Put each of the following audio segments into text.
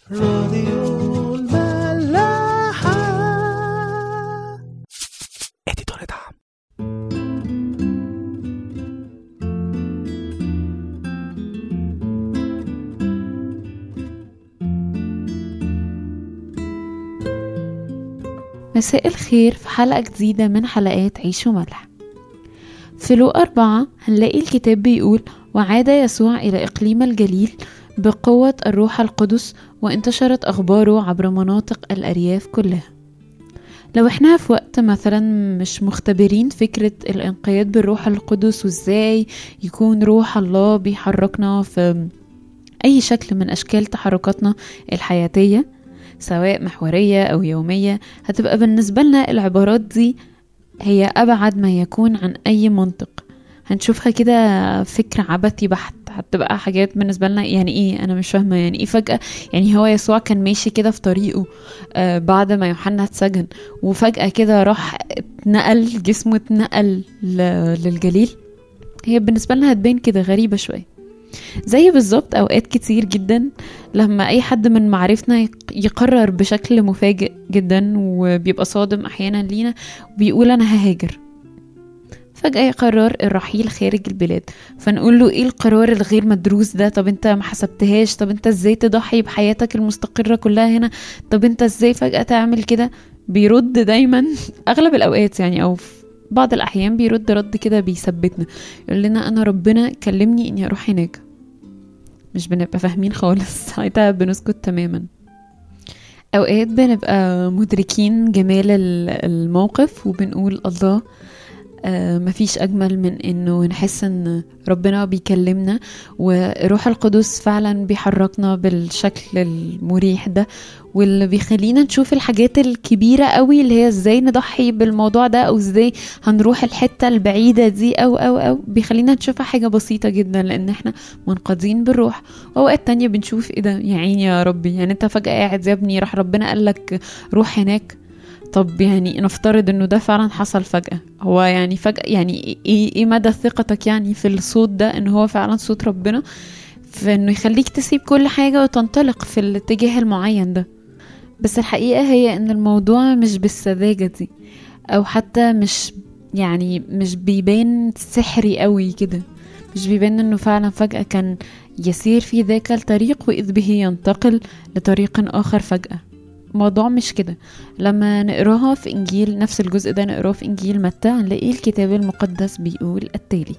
راديو الملاحة اديتور دعم مساء الخير في حلقة جديدة من حلقات عيش وملح في لو أربعة هنلاقي الكتاب بيقول وعاد يسوع إلى إقليم الجليل بقوة الروح القدس وانتشرت أخباره عبر مناطق الأرياف كلها لو احنا في وقت مثلا مش مختبرين فكرة الانقياد بالروح القدس وازاي يكون روح الله بيحركنا في أي شكل من أشكال تحركاتنا الحياتية سواء محورية أو يومية هتبقى بالنسبة لنا العبارات دي هي أبعد ما يكون عن أي منطق هنشوفها كده فكر عبثي بحت هتبقى حاجات بالنسبة لنا يعني ايه انا مش فاهمة يعني ايه فجأة يعني هو يسوع كان ماشي كده في طريقه آه بعد ما يوحنا اتسجن وفجأة كده راح اتنقل جسمه اتنقل ل- للجليل هي بالنسبة لنا هتبان كده غريبة شوية زي بالظبط اوقات كتير جدا لما اي حد من معارفنا يق- يقرر بشكل مفاجئ جدا وبيبقى صادم احيانا لينا وبيقول انا ههاجر فجأة يقرر الرحيل خارج البلاد فنقول له ايه القرار الغير مدروس ده طب انت ما حسبتهاش طب انت ازاي تضحي بحياتك المستقرة كلها هنا طب انت ازاي فجأة تعمل كده بيرد دايما اغلب الاوقات يعني او في بعض الاحيان بيرد رد كده بيثبتنا يقول لنا انا ربنا كلمني اني اروح هناك مش بنبقى فاهمين خالص ساعتها بنسكت تماما اوقات بنبقى مدركين جمال ال- الموقف وبنقول الله آه، مفيش اجمل من انه نحس ان ربنا بيكلمنا وروح القدس فعلا بيحركنا بالشكل المريح ده واللي بيخلينا نشوف الحاجات الكبيرة قوي اللي هي ازاي نضحي بالموضوع ده او ازاي هنروح الحتة البعيدة دي او او او بيخلينا نشوفها حاجة بسيطة جدا لان احنا منقذين بالروح واوقات تانية بنشوف ايه ده يا عيني يا ربي يعني انت فجأة قاعد يا ابني راح ربنا قالك روح هناك طب يعني نفترض انه ده فعلا حصل فجأة هو يعني فجأة يعني ايه, إيه مدى ثقتك يعني في الصوت ده ان هو فعلا صوت ربنا في انه يخليك تسيب كل حاجة وتنطلق في الاتجاه المعين ده بس الحقيقة هي ان الموضوع مش بالسذاجة دي او حتى مش يعني مش بيبان سحري قوي كده مش بيبان انه فعلا فجأة كان يسير في ذاك الطريق وإذ به ينتقل لطريق آخر فجأة الموضوع مش كده لما نقراها في إنجيل نفس الجزء ده نقراه في إنجيل متى هنلاقي الكتاب المقدس بيقول التالي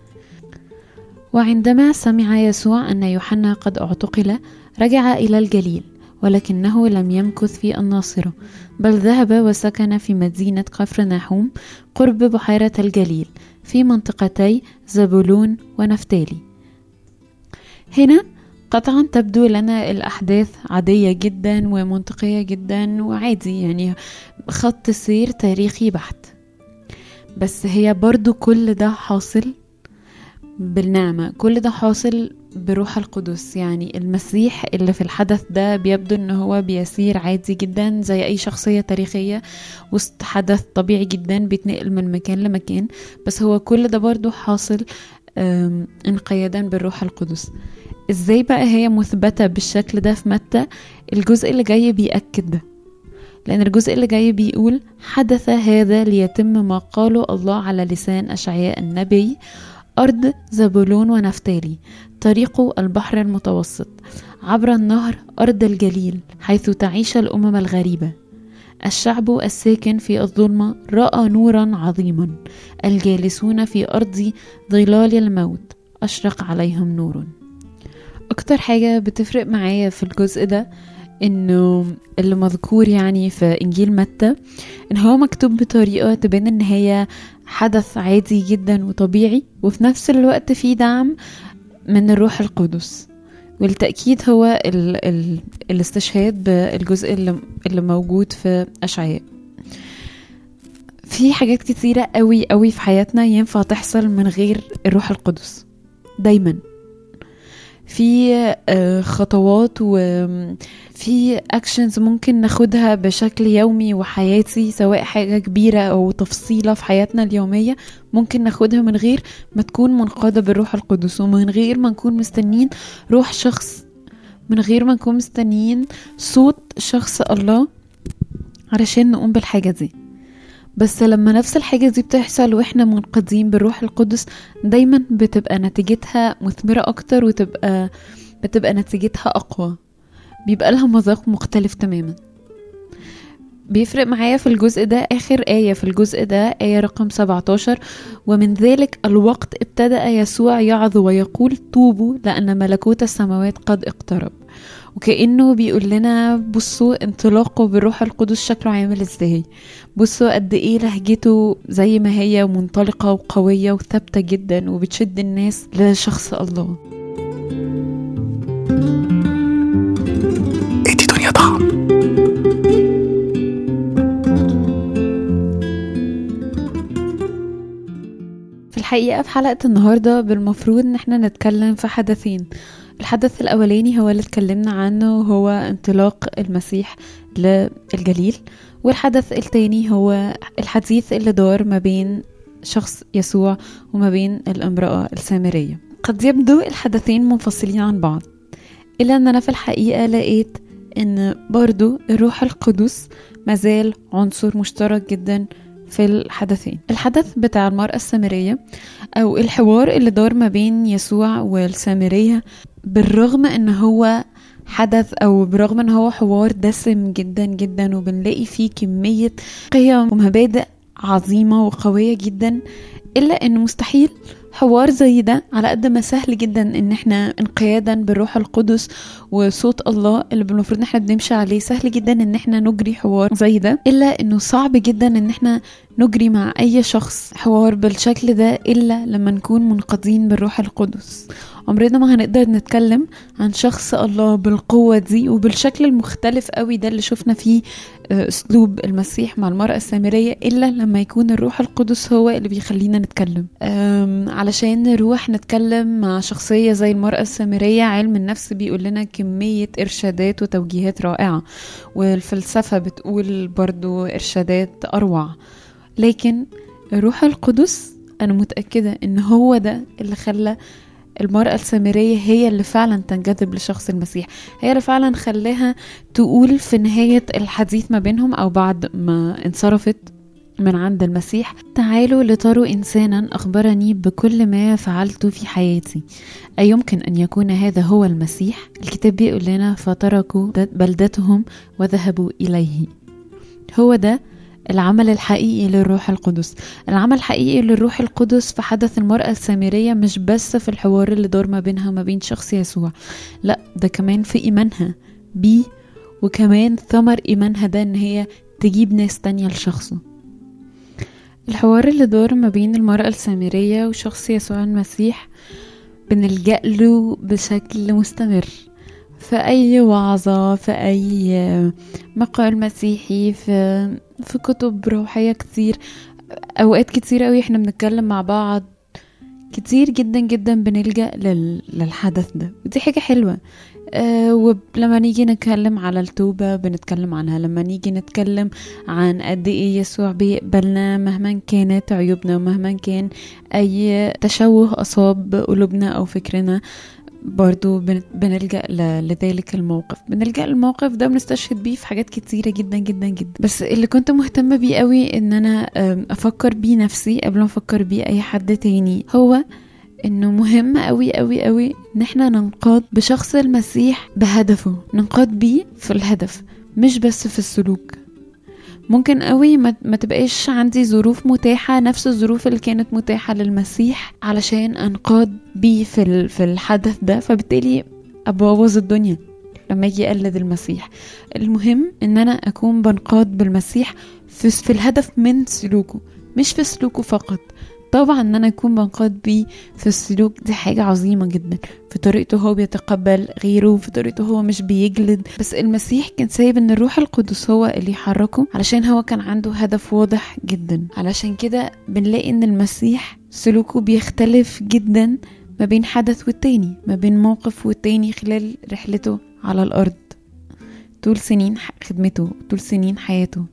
وعندما سمع يسوع أن يوحنا قد اعتقل رجع إلى الجليل ولكنه لم يمكث في الناصرة بل ذهب وسكن في مدينة كفر ناحوم قرب بحيرة الجليل في منطقتي زبولون ونفتالي هنا قطعا تبدو لنا الأحداث عادية جدا ومنطقية جدا وعادي يعني خط سير تاريخي بحت بس هي برضو كل ده حاصل بالنعمة كل ده حاصل بروح القدس يعني المسيح اللي في الحدث ده بيبدو ان هو بيسير عادي جدا زي اي شخصية تاريخية وسط حدث طبيعي جدا بيتنقل من مكان لمكان بس هو كل ده برضو حاصل أم، انقيادا بالروح القدس ازاي بقى هي مثبتة بالشكل ده في متى الجزء اللي جاي بيأكد ده لأن الجزء اللي جاي بيقول حدث هذا ليتم ما قاله الله على لسان أشعياء النبي أرض زبولون ونفتالي طريق البحر المتوسط عبر النهر أرض الجليل حيث تعيش الأمم الغريبة الشعب الساكن في الظلمة رأى نورا عظيما الجالسون في أرض ظلال الموت أشرق عليهم نور أكتر حاجة بتفرق معايا في الجزء ده انه اللي مذكور يعني في انجيل متى ان هو مكتوب بطريقه تبان ان هي حدث عادي جدا وطبيعي وفي نفس الوقت في دعم من الروح القدس والتأكيد هو ال ال الاستشهاد بالجزء اللي, اللي موجود في أشعياء في حاجات كتيرة قوي قوي في حياتنا ينفع تحصل من غير الروح القدس دايما في آه، خطوات وفي اكشنز ممكن ناخدها بشكل يومي وحياتي سواء حاجة كبيرة او تفصيلة في حياتنا اليومية ممكن ناخدها من غير ما تكون منقادة بالروح القدس ومن غير ما نكون مستنين روح شخص من غير ما نكون مستنيين صوت شخص الله علشان نقوم بالحاجة دي بس لما نفس الحاجة دي بتحصل واحنا منقذين بالروح القدس دايما بتبقى نتيجتها مثمرة اكتر وتبقى بتبقى نتيجتها اقوى بيبقى لها مذاق مختلف تماما بيفرق معايا في الجزء ده آخر آية في الجزء ده آية رقم 17 ومن ذلك الوقت ابتدأ يسوع يعظ ويقول توبوا لأن ملكوت السماوات قد اقترب وكأنه بيقول لنا بصوا انطلاقه بالروح القدس شكله عامل ازاي بصوا قد ايه لهجته زي ما هي منطلقة وقوية وثابتة جدا وبتشد الناس لشخص الله ادي دنيا طعم في الحقيقة في حلقة النهاردة بالمفروض ان احنا نتكلم في حدثين الحدث الأولاني هو اللي اتكلمنا عنه هو انطلاق المسيح للجليل والحدث التاني هو الحديث اللي دار ما بين شخص يسوع وما بين الامرأة السامرية قد يبدو الحدثين منفصلين عن بعض إلا أن أنا في الحقيقة لقيت أن برضو الروح القدس مازال عنصر مشترك جدا في الحدثين الحدث بتاع المرأة السامرية أو الحوار اللي دار ما بين يسوع والسامرية بالرغم ان هو حدث او برغم ان هو حوار دسم جدا جدا وبنلاقي فيه كمية قيم ومبادئ عظيمة وقوية جدا الا انه مستحيل حوار زي ده على قد ما سهل جدا ان احنا انقيادا بالروح القدس وصوت الله اللي المفروض ان احنا بنمشي عليه سهل جدا ان احنا نجري حوار زي ده الا انه صعب جدا ان احنا نجري مع اي شخص حوار بالشكل ده الا لما نكون منقذين بالروح القدس عمرنا ما هنقدر نتكلم عن شخص الله بالقوة دي وبالشكل المختلف قوي ده اللي شفنا فيه اسلوب المسيح مع المرأة السامرية الا لما يكون الروح القدس هو اللي بيخلينا نتكلم علشان نروح نتكلم مع شخصية زي المرأة السامرية علم النفس بيقول لنا كمية ارشادات وتوجيهات رائعة والفلسفة بتقول برضو ارشادات اروع لكن الروح القدس انا متأكدة ان هو ده اللي خلى المرأة السامرية هي اللي فعلا تنجذب لشخص المسيح هي اللي فعلا خلاها تقول في نهاية الحديث ما بينهم أو بعد ما انصرفت من عند المسيح تعالوا لتروا إنسانا أخبرني بكل ما فعلت في حياتي أيمكن أن يكون هذا هو المسيح الكتاب بيقول لنا فتركوا بلدتهم وذهبوا إليه هو ده العمل الحقيقي للروح القدس العمل الحقيقي للروح القدس في حدث المرأة السامرية مش بس في الحوار اللي دار ما بينها وما بين شخص يسوع لا ده كمان في إيمانها بيه وكمان ثمر إيمانها ده إن هي تجيب ناس تانية لشخصه الحوار اللي دار ما بين المرأة السامرية وشخص يسوع المسيح بنلجأ له بشكل مستمر في أي وعظة في أي مقال مسيحي في في كتب روحية كتير أوقات كتير أوي احنا بنتكلم مع بعض كتير جدا جدا بنلجأ لل... للحدث ده ودي حاجة حلوة أه ولما نيجي نتكلم على التوبة بنتكلم عنها لما نيجي نتكلم عن قد ايه يسوع بيقبلنا مهما كانت عيوبنا ومهما كان اي تشوه اصاب قلوبنا او فكرنا برضو بنلجأ لذلك الموقف بنلجأ للموقف ده بنستشهد بيه في حاجات كتيرة جدا جدا جدا بس اللي كنت مهتمة بيه قوي ان انا افكر بيه نفسي قبل ما افكر بيه اي حد تاني هو انه مهم قوي قوي قوي ان احنا ننقاد بشخص المسيح بهدفه ننقاد بيه في الهدف مش بس في السلوك ممكن قوي ما, ما تبقاش عندي ظروف متاحة نفس الظروف اللي كانت متاحة للمسيح علشان انقاد بيه في, في الحدث ده فبالتالي ابوظ الدنيا لما اجي اقلد المسيح المهم ان انا اكون بنقاد بالمسيح في, في الهدف من سلوكه مش في سلوكه فقط طبعا ان انا اكون بنقاد بيه في السلوك دي حاجة عظيمة جدا في طريقته هو بيتقبل غيره في طريقته هو مش بيجلد بس المسيح كان سايب ان الروح القدس هو اللي يحركه علشان هو كان عنده هدف واضح جدا علشان كده بنلاقي ان المسيح سلوكه بيختلف جدا ما بين حدث والتاني ما بين موقف والتاني خلال رحلته على الارض طول سنين خدمته طول سنين حياته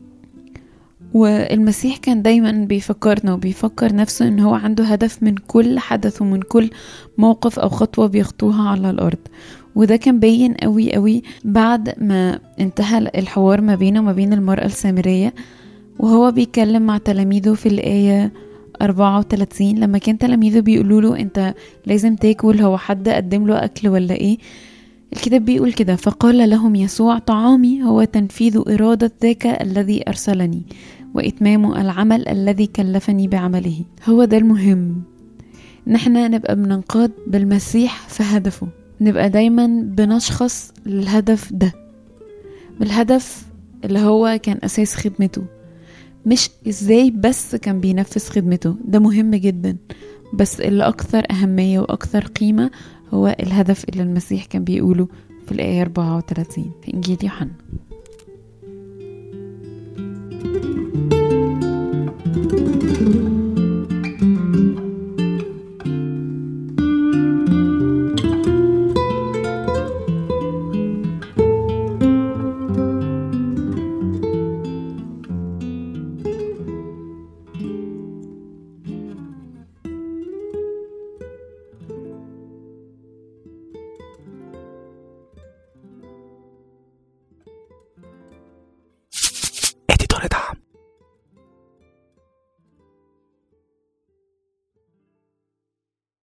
والمسيح كان دايما بيفكرنا وبيفكر نفسه ان هو عنده هدف من كل حدث ومن كل موقف او خطوة بيخطوها على الارض وده كان باين قوي قوي بعد ما انتهى الحوار ما بينه وما بين المرأة السامرية وهو بيتكلم مع تلاميذه في الآية 34 لما كان تلاميذه بيقولوا له انت لازم تاكل هو حد قدم له اكل ولا ايه الكتاب بيقول كده فقال لهم يسوع طعامي هو تنفيذ إرادة ذاك الذي أرسلني وإتمام العمل الذي كلفني بعمله هو ده المهم إن احنا نبقى بننقاد بالمسيح في هدفه نبقى دايما بنشخص للهدف ده بالهدف اللي هو كان أساس خدمته مش ازاي بس كان بينفذ خدمته ده مهم جدا بس اللي أكثر أهمية وأكثر قيمة هو الهدف اللي المسيح كان بيقوله في الآية 34 في إنجيل يوحنا